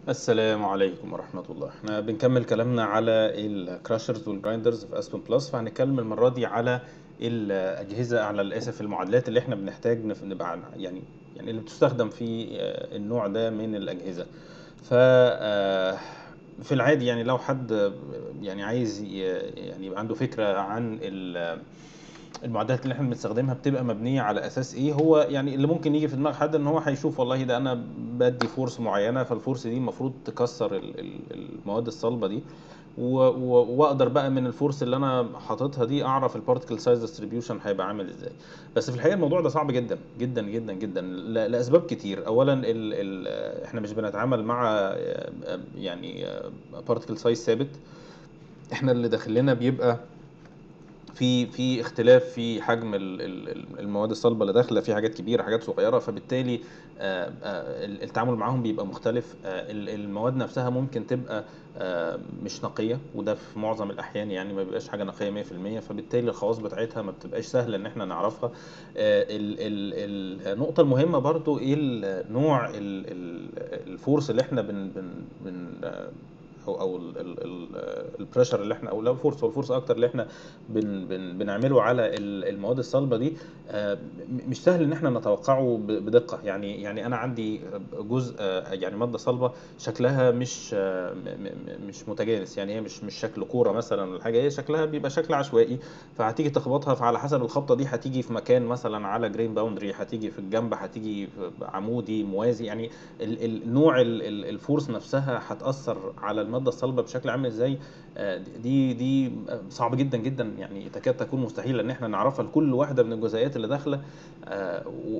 السلام عليكم ورحمة الله احنا بنكمل كلامنا على الكراشرز والجرايندرز في اسبن بلس فهنتكلم المرة دي على الأجهزة على الأسف المعادلات اللي احنا بنحتاج نف- نبقى عن- يعني يعني اللي بتستخدم في آه، النوع ده من الأجهزة ف آه، في العادي يعني لو حد آه، يعني عايز ي- يعني يبقى عنده فكرة عن ال- المعدات اللي احنا بنستخدمها بتبقى مبنيه على اساس ايه هو يعني اللي ممكن يجي في دماغ حد ان هو هيشوف والله ده انا بدي فورس معينه فالفورس دي المفروض تكسر ال- ال- المواد الصلبه دي و- و- واقدر بقى من الفورس اللي انا حاططها دي اعرف البارتكل سايز ديستريبيوشن هيبقى عامل ازاي بس في الحقيقه الموضوع ده صعب جدا جدا جدا جدا ل- لاسباب كتير اولا ال ال احنا مش بنتعامل مع آه، آه، يعني بارتكل سايز ثابت احنا اللي داخل لنا بيبقى في في اختلاف في حجم ال- ال- ال- المواد الصلبه اللي داخله في حاجات كبيره حاجات صغيره فبالتالي آه، آه، ال- التعامل معاهم بيبقى مختلف آه، ال- المواد نفسها ممكن تبقى آه، مش نقيه وده في معظم الاحيان يعني ما بيبقاش حاجه نقيه 100% فبالتالي الخواص بتاعتها ما بتبقاش سهله ان احنا نعرفها آه، ال- ال- النقطه المهمه برضو ايه ال- نوع ال- ال- الفورس اللي احنا بن بن بن آه، او او البريشر اللي احنا او لا الفورس هو الفورس اكتر اللي احنا بن بن بنعمله على ال- المواد الصلبه دي آه، م- مش سهل ان احنا نتوقعه ب- بدقه يعني يعني انا عندي جزء آه، يعني ماده صلبه شكلها مش آه، م- م- مش متجانس يعني هي مش مش شكل كوره مثلا ولا حاجه هي شكلها بيبقى شكل عشوائي فهتيجي تخبطها فعلى حسب الخبطه دي هتيجي في مكان مثلا على جرين باوندري هتيجي في الجنب هتيجي في عمودي موازي يعني ال- ال- نوع ال- ال- الفورس نفسها هتأثر على المادة الصلبة بشكل عامل ازاي آه، دي دي صعب جدا جدا يعني تكاد تكون مستحيلة ان احنا نعرفها لكل واحدة من الجزيئات اللي داخلة آه، و-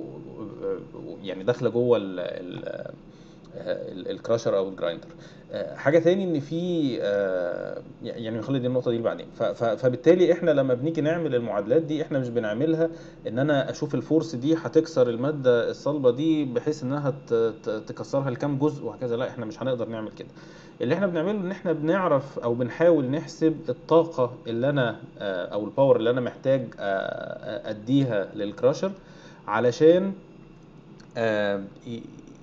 و- يعني داخلة جوه ال- ال- ال- الكراشر او الجرايندر آه، حاجه تاني ان في آه، يعني نخلي دي النقطه دي بعدين ف- ف- فبالتالي احنا لما بنيجي نعمل المعادلات دي احنا مش بنعملها ان انا اشوف الفورس دي هتكسر الماده الصلبه دي بحيث انها ت- ت- تكسرها لكام جزء وهكذا لا احنا مش هنقدر نعمل كده اللي احنا بنعمله ان احنا بنعرف او بنحاول نحسب الطاقه اللي انا آه، او الباور اللي انا محتاج آه، اديها للكراشر علشان آه، ي-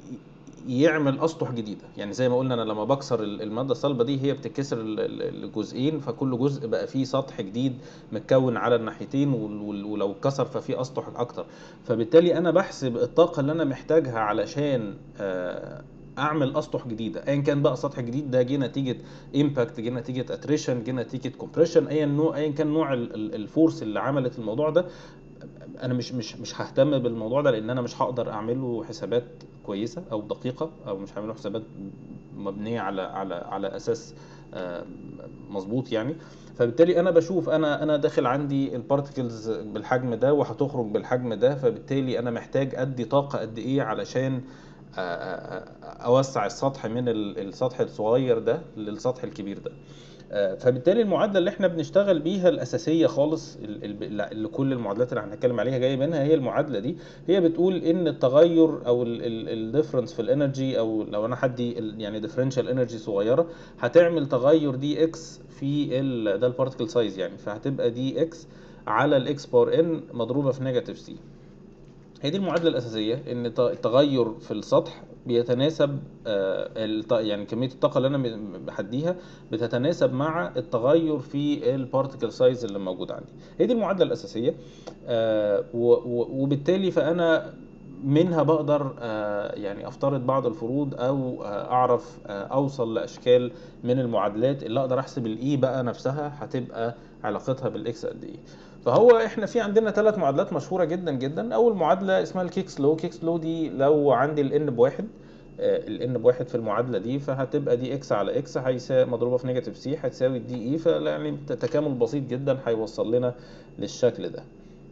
ي- يعمل اسطح جديده يعني زي ما قلنا انا لما بكسر ال- الماده الصلبه دي هي بتتكسر ال- ال- الجزئين فكل جزء بقى فيه سطح جديد متكون على الناحيتين وال- وال- ولو اتكسر ففي اسطح اكتر فبالتالي انا بحسب الطاقه اللي انا محتاجها علشان آه، اعمل اسطح جديده ايا كان بقى سطح جديد ده جه نتيجه امباكت جه نتيجه اتريشن جه نتيجه كومبريشن ايا نوع ايا كان نوع ال- ال- الفورس اللي عملت الموضوع ده انا مش مش مش ههتم بالموضوع ده لان انا مش هقدر اعمله حسابات كويسه او دقيقه او مش هعمله حسابات مبنيه على على على اساس آه، مظبوط يعني فبالتالي انا بشوف انا انا داخل عندي البارتكلز بالحجم ده وهتخرج بالحجم ده فبالتالي انا محتاج ادي طاقه قد ايه علشان آه، آه، آه، اوسع السطح من ال- السطح الصغير ده للسطح الكبير ده آه، فبالتالي المعادله اللي احنا بنشتغل بيها الاساسيه خالص ال- ال- اللي كل المعادلات اللي هنتكلم عليها جايه منها هي المعادله دي هي بتقول ان التغير او الديفرنس في الانرجي او لو انا حدي ال- يعني ديفرنشال انرجي صغيره هتعمل تغير دي اكس في ال ده البارتكل سايز يعني فهتبقى دي اكس على الاكس باور ان مضروبه في نيجاتيف سي هي دي المعادلة الأساسية إن ت- التغير في السطح بيتناسب آه، الط- يعني كمية الطاقة اللي أنا م- بحديها بتتناسب مع التغير في البارتيكل سايز اللي موجود عندي هي دي المعادلة الأساسية آه، و- و- وبالتالي فأنا منها بقدر آه، يعني افترض بعض الفروض او آه، اعرف آه، اوصل لاشكال من المعادلات اللي اقدر احسب الاي بقى نفسها هتبقى علاقتها بالاكس قد ايه فهو احنا في عندنا ثلاث معادلات مشهوره جدا جدا اول معادله اسمها الكيكس لو كيكس لو دي لو عندي الان بواحد الان بواحد في المعادله دي فهتبقى دي اكس على اكس هيساوي مضروبه في نيجاتيف سي هتساوي دي اي فيعني تكامل بسيط جدا هيوصل لنا للشكل ده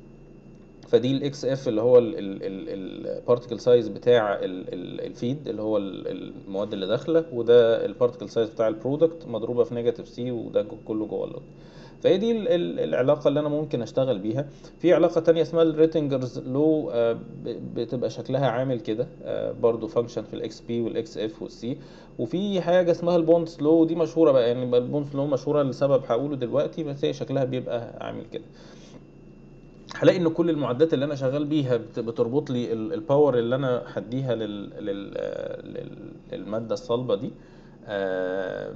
فدي الاكس اف اللي هو البارتيكل سايز بتاع ال- ال- الفيد اللي هو ال- المواد اللي داخله وده البارتيكل سايز بتاع البرودكت مضروبه في نيجاتيف سي وده كله جوه اللود فهي دي ال- ال- العلاقه اللي انا ممكن اشتغل بيها في علاقه تانية اسمها الريتنجرز لو بتبقى شكلها عامل كده آه، برضو فانكشن في الاكس بي والاكس اف والسي وفي حاجه اسمها البونس لو دي مشهوره بقى يعني البونس لو مشهوره لسبب هقوله دلوقتي بس هي شكلها بيبقى عامل كده هلاقي ان كل المعدات اللي انا شغال بيها بت- بتربط لي ال- الباور اللي انا هديها لل... لل... لل- للماده الصلبه دي آه،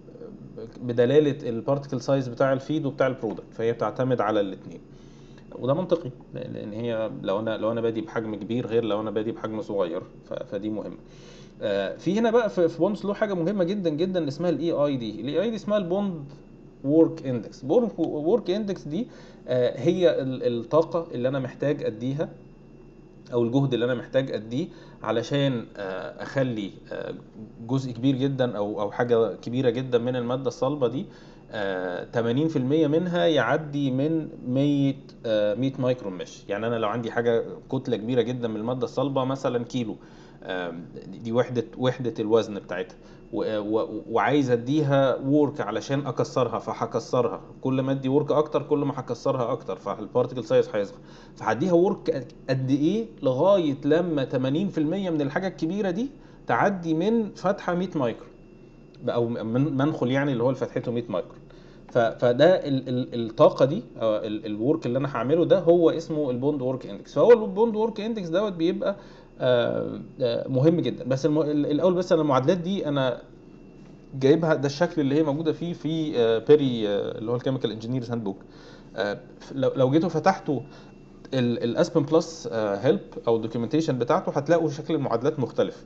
بدلاله البارتكل سايز بتاع الفيد وبتاع البرودكت فهي بتعتمد على الاثنين وده منطقي لان لأن هي لو انا لو انا بادي بحجم كبير غير لو انا بادي بحجم صغير ف- فدي مهمه آه، في هنا بقى في في بوندز له حاجه مهمه جدا جدا اسمها الاي اي دي الاي اي دي اسمها البوند وورك اندكس وورك اندكس دي آه، هي ال- الطاقه اللي انا محتاج اديها او الجهد اللي انا محتاج اديه علشان آه، اخلي آه، جزء كبير جدا او او حاجه كبيره جدا من الماده الصلبه دي آه، 80% منها يعدي من 100 آه، 100 مايكرون مش يعني انا لو عندي حاجه كتله كبيره جدا من الماده الصلبه مثلا كيلو آم، دي وحده وحده الوزن بتاعتها و- و- وعايز اديها وورك علشان اكسرها فهكسرها كل ما ادي وورك اكتر كل ما هكسرها اكتر فالبارتكل سايز هيصغر فهديها وورك قد ايه لغايه لما 80% من الحاجه الكبيره دي تعدي من فتحه 100 مايكرون او من منخل يعني اللي هو اللي فتحته 100 مايكرون ف- فده ال- ال- الطاقه دي أو ال- الورك اللي انا هعمله ده هو اسمه البوند ورك اندكس فهو البوند ورك اندكس دوت بيبقى آه، آه، مهم جدا بس الم... ال- الاول بس انا المعادلات دي انا جايبها ده الشكل اللي هي موجوده فيه في آه، بيري آه، اللي هو الكيميكال انجينيرز هاند بوك لو لو جيتوا فتحتوا الاسبن بلس هيلب او الدوكيومنتيشن بتاعته هتلاقوا شكل المعادلات مختلف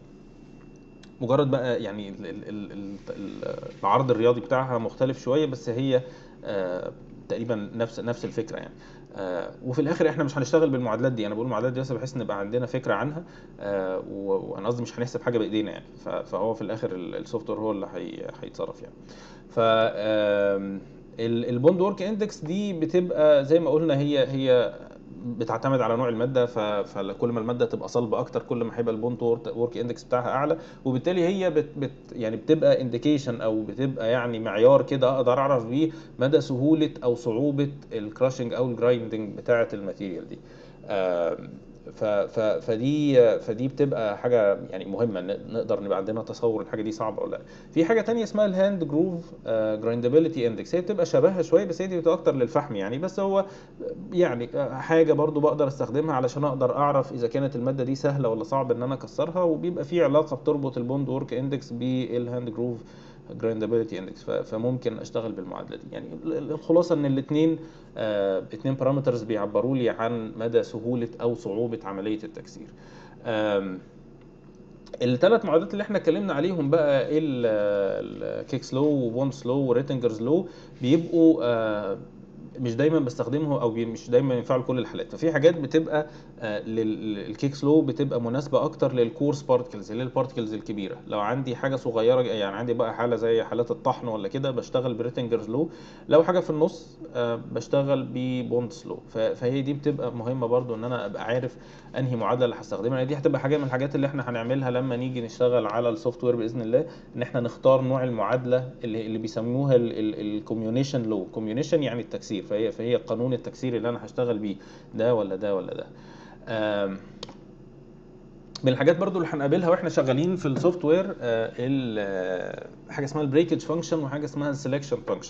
مجرد بقى يعني ال- ال- ال- ال- ال- العرض الرياضي بتاعها مختلف شويه بس هي آه، تقريبا نفس نفس الفكره يعني آه، وفي الاخر احنا مش هنشتغل بالمعادلات دي انا بقول المعادلات دي بس بحيث نبقى عندنا فكره عنها آه، و- وانا قصدي مش هنحسب حاجه بايدينا يعني ف- فهو في الاخر السوفت وير هو اللي هي- هيتصرف يعني ف آم، ال- البوند ورك اندكس دي بتبقى زي ما قلنا هي هي بتعتمد على نوع الماده ف- فكل ما الماده تبقى صلبه اكتر كل ما هيبقى البوند ورك اندكس بتاعها اعلى وبالتالي هي بت بت يعني بتبقى انديكيشن او بتبقى يعني معيار كده اقدر اعرف بيه مدى سهوله او صعوبه الكراشنج او الجرايندنج بتاعه الماتيريال دي آم، ف ف فدي فدي بتبقى حاجه يعني مهمه ن- نقدر نبقى عندنا تصور الحاجه دي صعبه ولا لا في حاجه تانية اسمها الهاند جروف جرايندابيلتي اندكس هي بتبقى شبهها شويه بس هي دي بتبقى اكتر للفحم يعني بس هو يعني حاجه برضو بقدر استخدمها علشان اقدر اعرف اذا كانت الماده دي سهله ولا صعب ان انا اكسرها وبيبقى في علاقه بتربط البوند ورك اندكس بالهاند جروف جرايندابيلتي اندكس فممكن اشتغل بالمعادله دي يعني ال- ال- الخلاصه ان الاثنين اثنين بارامترز بيعبروا لي عن مدى سهوله او صعوبه عمليه التكسير آم، الثلاث معادلات اللي احنا اتكلمنا عليهم بقى الكيكس لو وبونس لو وريتنجرز لو بيبقوا آه، مش دايما بستخدمه او بي- مش دايما ينفعوا لكل الحالات ففي حاجات بتبقى الكيكس لو بتبقى مناسبه اكتر للكورس بارتكلز اللي هي البارتكلز الكبيره لو عندي حاجه صغيره يعني عندي بقى حاله زي حالات الطحن ولا كده بشتغل بريتنجرز لو لو حاجه في النص آه، بشتغل ببوندس لو ف- فهي دي بتبقى مهمه برضو ان انا ابقى عارف انهي معادله اللي هستخدمها دي هتبقى حاجه من الحاجات اللي احنا هنعملها لما نيجي نشتغل على السوفت وير باذن الله ان احنا نختار نوع المعادله اللي, اللي بيسموها الكوميونيشن لو كوميونيشن يعني التكسير فهي فهي قانون التكسير اللي انا هشتغل بيه ده ولا ده ولا ده آم، من الحاجات برضو اللي هنقابلها واحنا شغالين في السوفت وير آه، ال- آه، حاجه اسمها البريكج فانكشن وحاجه اسمها السelection فانكشن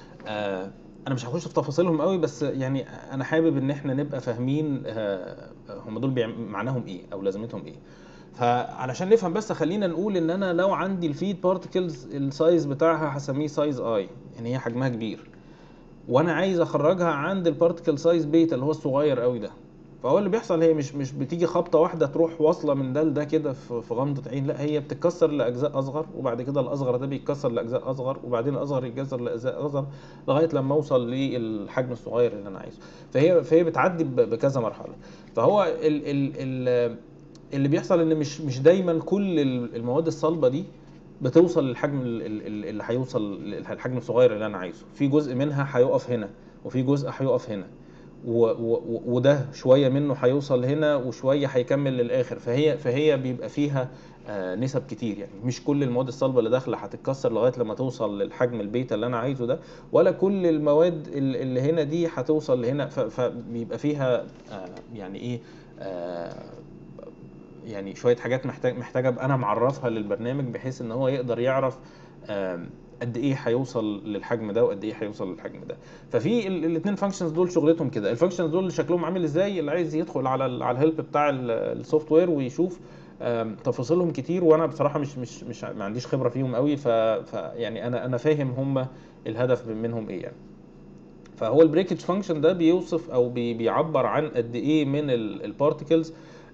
انا مش هخش في تفاصيلهم قوي بس يعني انا حابب ان احنا نبقى فاهمين آه، هم دول بيعم- معناهم ايه او لازمتهم ايه فعلشان نفهم بس خلينا نقول ان انا لو عندي الفيد بارتكلز السايز بتاعها هسميه سايز اي يعني هي حجمها كبير وانا عايز اخرجها عند البارتكل سايز بيتا اللي هو الصغير قوي ده فهو اللي بيحصل هي مش مش بتيجي خبطه واحده تروح واصله من ده لده كده في في غمضه عين لا هي بتتكسر لاجزاء اصغر وبعد كده الاصغر ده بيتكسر لاجزاء اصغر وبعدين الاصغر يتكسر لاجزاء اصغر لغايه لما اوصل للحجم الصغير اللي انا عايزه فهي فهي بتعدي ب- بكذا مرحله فهو ال ال ال اللي بيحصل ان مش مش دايما كل ال- المواد الصلبه دي بتوصل للحجم ال- ال- ال- اللي هيوصل للحجم الصغير اللي انا عايزه في جزء منها هيقف هنا وفي جزء هيقف هنا و و وده شويه منه هيوصل هنا وشويه هيكمل للاخر فهي فهي بيبقى فيها آه، نسب كتير يعني مش كل المواد الصلبه اللي داخله هتتكسر لغايه لما توصل للحجم البيتا اللي انا عايزه ده ولا كل المواد ال- اللي هنا دي هتوصل لهنا ف- فبيبقى فيها آه، يعني ايه آه، يعني شويه حاجات محتاج محتاجه ابقى انا معرفها للبرنامج بحيث ان هو يقدر يعرف آم، قد ايه هيوصل للحجم ده وقد ايه هيوصل للحجم ده ففي الاثنين فانكشنز دول شغلتهم كده الفانكشنز دول شكلهم عامل ازاي اللي عايز يدخل على ال على الهيلب بتاع السوفت وير ويشوف آم، تفاصيلهم كتير وانا بصراحه مش مش مش ما عنديش خبره فيهم قوي ف, ف يعني انا انا فاهم هم الهدف منهم ايه يعني فهو البريكج فانكشن ده بيوصف او بي بيعبر عن قد ايه من البارتكلز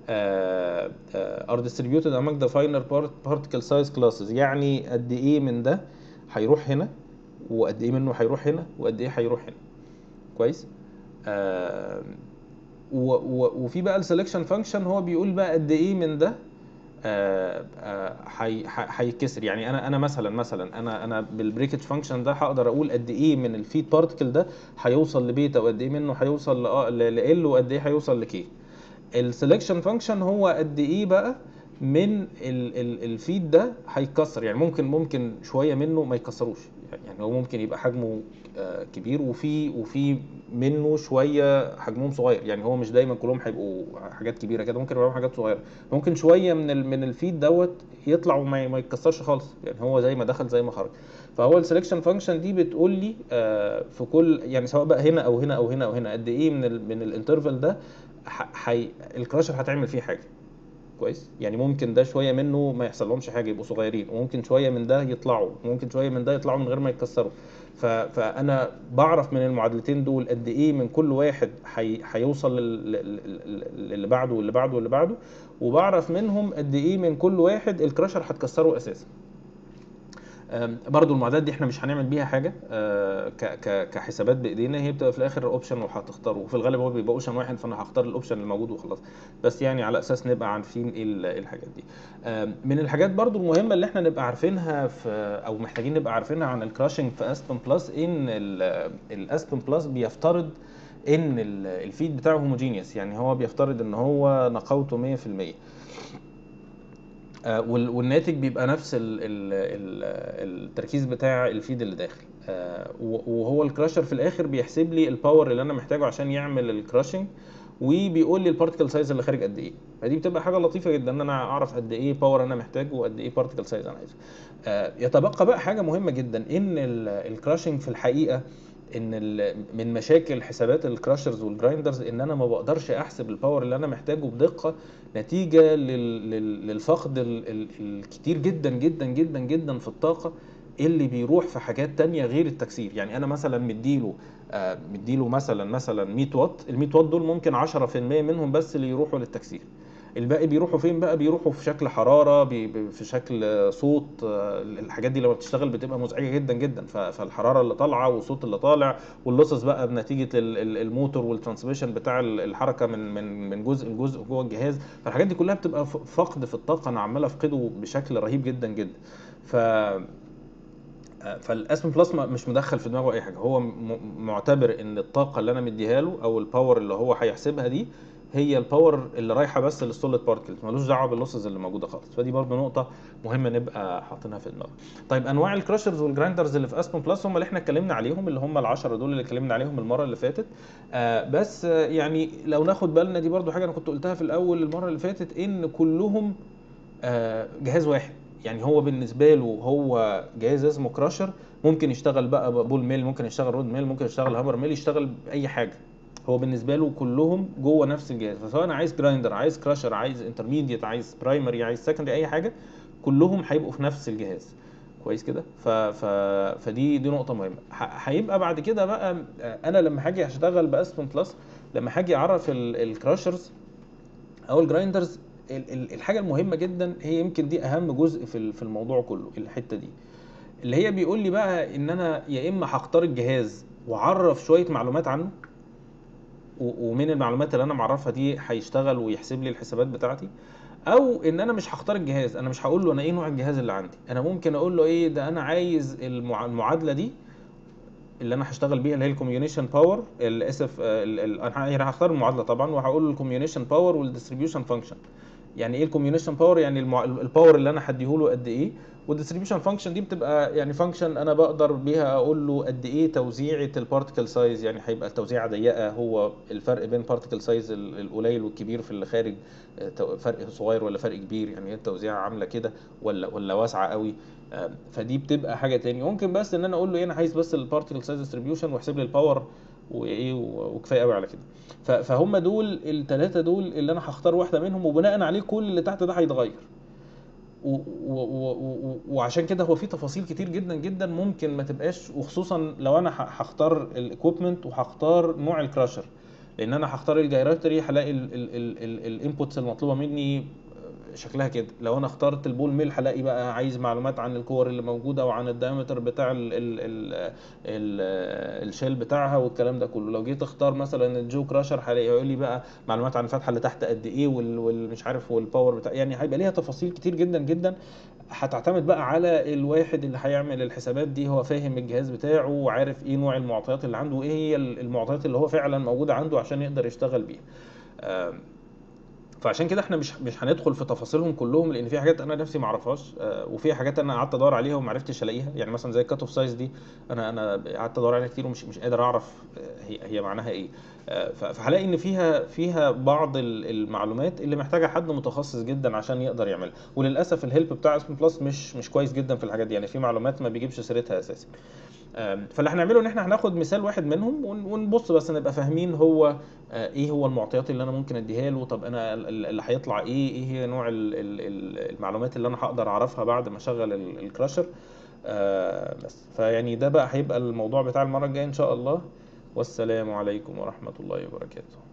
ار distributed among the finer part- particle size classes يعني قد ايه من ده هيروح هنا وقد ايه منه هيروح هنا وقد ايه هيروح هنا كويس آه و- و- وفي بقى السelection فانكشن هو بيقول بقى قد ايه من ده آه، آه، هي- ه- هيتكسر يعني انا انا مثلا مثلا انا انا بالبريكج فانكشن ده هقدر اقول قد ايه من الفيد بارتكل ده هيوصل لبيتا وقد ايه منه هيوصل ل وقد ايه هيوصل لكي السelection فانكشن هو قد ايه بقى من ال- ال- الفيد ده هيتكسر يعني ممكن ممكن شويه منه ما يكسروش يعني هو ممكن يبقى حجمه آه، كبير وفي وفي منه شويه حجمهم صغير يعني هو مش دايما كلهم هيبقوا حاجات كبيره كده ممكن يبقوا حاجات صغيره ممكن شويه من ال- من الفيد دوت يطلع وما ما يتكسرش خالص يعني هو زي ما دخل زي ما خرج فهو السلكشن فانكشن دي بتقول لي آه، في كل يعني سواء بقى هنا او هنا او هنا او هنا قد ايه من ال من الانترفال ده ح- حي الكراشر هتعمل فيه حاجه كويس يعني ممكن ده شويه منه ما يحصل لهمش حاجه يبقوا صغيرين وممكن شويه من ده يطلعوا وممكن شويه من ده يطلعوا من غير ما يتكسروا ف... فانا بعرف من المعادلتين دول قد ايه من كل واحد حي... هيوصل لل... لل- لل- للي بعده واللي بعده واللي بعده وبعرف منهم قد ايه من كل واحد الكراشر هتكسره اساسا أم، برضو المعادلات دي احنا مش هنعمل بيها حاجه أه، ك- ك- كحسابات بايدينا هي بتبقى في الاخر اوبشن وهتختاره وفي الغالب هو بيبقى اوبشن واحد فانا هختار الاوبشن الموجود وخلاص بس يعني على اساس نبقى عارفين ايه ال- إيه الحاجات دي أم، من الحاجات برضو المهمه اللي احنا نبقى عارفينها في او محتاجين نبقى عارفينها عن الكراشنج في اسبن بلس ان الاسبن بلس بيفترض ان ال- الفيد بتاعه هوموجينيوس يعني هو بيفترض ان هو نقاوته 100% آه، وال- والناتج بيبقى نفس ال ال ال التركيز بتاع الفيد اللي داخل آه، و- وهو الكراشر في الاخر بيحسب لي الباور اللي انا محتاجه عشان يعمل الكراشنج وبيقول لي البارتيكل سايز اللي خارج قد ايه فدي بتبقى حاجه لطيفه جدا ان انا اعرف قد ايه باور انا محتاجه وقد ايه بارتيكل سايز انا عايزه آه، يتبقى بقى حاجه مهمه جدا ان الكراشنج في الحقيقه ان ال- من مشاكل حسابات الكراشرز والجرايندرز ان انا ما بقدرش احسب الباور اللي انا محتاجه بدقه نتيجه لل- لل- للفقد ال- ال- الكتير جدا جدا جدا جدا في الطاقه اللي بيروح في حاجات تانية غير التكسير يعني انا مثلا مديله آه، مديله مثلا مثلا 100 واط ال 100 واط دول ممكن 10% منهم بس اللي يروحوا للتكسير الباقي بيروحوا فين بقى بيروحوا في شكل حراره بي بي- في شكل آه، صوت آه، الحاجات دي لما بتشتغل بتبقى مزعجه جدا جدا ف- فالحراره اللي طالعه والصوت اللي طالع واللصص بقى بنتيجه ال- ال- الموتور والترانسميشن بتاع ال- الحركه من من من جزء لجزء جوه الجهاز فالحاجات دي كلها بتبقى ف- فقد في الطاقه انا عمال افقده بشكل رهيب جدا جدا ف فالاسم بلس ما- مش مدخل في دماغه اي حاجه هو م- معتبر ان الطاقه اللي انا مديها له او الباور اللي هو هيحسبها دي هي الباور اللي رايحه بس للسوليد بارتكلز ملوش دعوه باللوسز اللي موجوده خالص فدي برضو نقطه مهمه نبقى حاطينها في دماغنا طيب انواع الكراشرز والجرايندرز اللي في اسبن بلس هم اللي احنا اتكلمنا عليهم اللي هم العشرة دول اللي اتكلمنا عليهم المره اللي فاتت آه بس آه يعني لو ناخد بالنا دي برضو حاجه انا كنت قلتها في الاول المره اللي فاتت ان كلهم آه، جهاز واحد يعني هو بالنسبه له هو جهاز اسمه كراشر ممكن يشتغل بقى بول ميل ممكن يشتغل رود ميل ممكن يشتغل هامر ميل يشتغل باي حاجه هو بالنسبه له كلهم جوه نفس الجهاز فسواء انا عايز جرايندر عايز كراشر عايز انترميديت عايز برايمري عايز سكندري اي حاجه كلهم هيبقوا في نفس الجهاز كويس كده ف... ف... فدي دي نقطه مهمه ح- هيبقى بعد كده بقى آه، انا لما هاجي اشتغل باسبن بلس لما هاجي اعرف ال- الكراشرز او الجرايندرز ال- ال- الحاجه المهمه جدا هي يمكن دي اهم جزء في ال- في الموضوع كله الحته دي اللي هي بيقول لي بقى ان انا يا اما هختار الجهاز واعرف شويه معلومات عنه و- ومن المعلومات اللي انا معرفها دي هيشتغل ويحسب لي الحسابات بتاعتي او ان انا مش هختار الجهاز انا مش هقول له انا ايه نوع الجهاز اللي عندي انا ممكن اقول له ايه ده انا عايز المع- المعادله دي اللي انا هشتغل بيها اللي هي الكوميونيشن باور اسف انا هختار المعادله طبعا وهقول له الكوميونيشن باور والديستريبيوشن فانكشن يعني ايه الكوميونيشن باور يعني المع... الباور اللي انا هديهوله قد ايه والديستريبيوشن فانكشن دي بتبقى يعني فانكشن انا بقدر بيها اقول له قد ايه توزيعه البارتكل سايز يعني هيبقى التوزيعه ضيقه هو الفرق بين بارتكل سايز القليل والكبير في اللي خارج آه، تو- فرق صغير ولا فرق كبير يعني هي التوزيعه عامله كده ولا ولا واسعه قوي آه، فدي بتبقى حاجه تاني ممكن بس ان انا اقول له ايه انا عايز بس البارتكل سايز ديستريبيوشن واحسب لي الباور وايه و- وكفايه قوي على كده ف- فهم دول الثلاثه دول اللي انا هختار واحده منهم وبناء عليه كل اللي تحت ده هيتغير و- و- و- و- وعشان كده هو في تفاصيل كتير جدا جدا ممكن ما تبقاش وخصوصا لو انا ه- هختار الاكويبمنت وهختار نوع الكراشر لان انا هختار الجايراتري هلاقي الانبوتس المطلوبه مني شكلها كده لو انا اخترت البول ميل هلاقي بقى عايز معلومات عن الكور اللي موجوده وعن الدايمتر بتاع ال ال ال ال الشيل بتاعها والكلام ده كله لو جيت اختار مثلا الجو كراشر هلاقي يقول لي بقى معلومات عن الفتحه اللي تحت قد ايه وال- والمش عارف والباور بتاع يعني هيبقى ليها تفاصيل كتير جدا جدا هتعتمد بقى على الواحد اللي هيعمل الحسابات دي هو فاهم الجهاز بتاعه وعارف ايه نوع المعطيات اللي عنده وايه هي المعطيات اللي هو فعلا موجوده عنده عشان يقدر يشتغل بيها آم، فعشان كده احنا مش مش هندخل في تفاصيلهم كلهم لان في حاجات انا نفسي ما اعرفهاش آه، وفي حاجات انا قعدت ادور عليها وما عرفتش الاقيها يعني مثلا زي الكات اوف سايز دي انا انا قعدت ادور عليها كتير ومش مش قادر اعرف آه، هي هي معناها ايه آه، ف- فهلاقي ان فيها فيها بعض ال- المعلومات اللي محتاجه حد متخصص جدا عشان يقدر يعملها وللاسف الهيلب بتاع اسم بلس مش مش كويس جدا في الحاجات دي يعني في معلومات ما بيجيبش سيرتها اساسا آم، فاللي هنعمله ان احنا هناخد مثال واحد منهم ون- ونبص بس نبقى فاهمين هو آه، ايه هو المعطيات اللي انا ممكن اديها له طب انا ال- ال- اللي هيطلع ايه ايه هي نوع ال- ال- ال- المعلومات اللي انا هقدر اعرفها بعد ما اشغل ال- الكراشر آه، بس فيعني ده بقى هيبقى الموضوع بتاع المرة الجاية ان شاء الله والسلام عليكم ورحمة الله وبركاته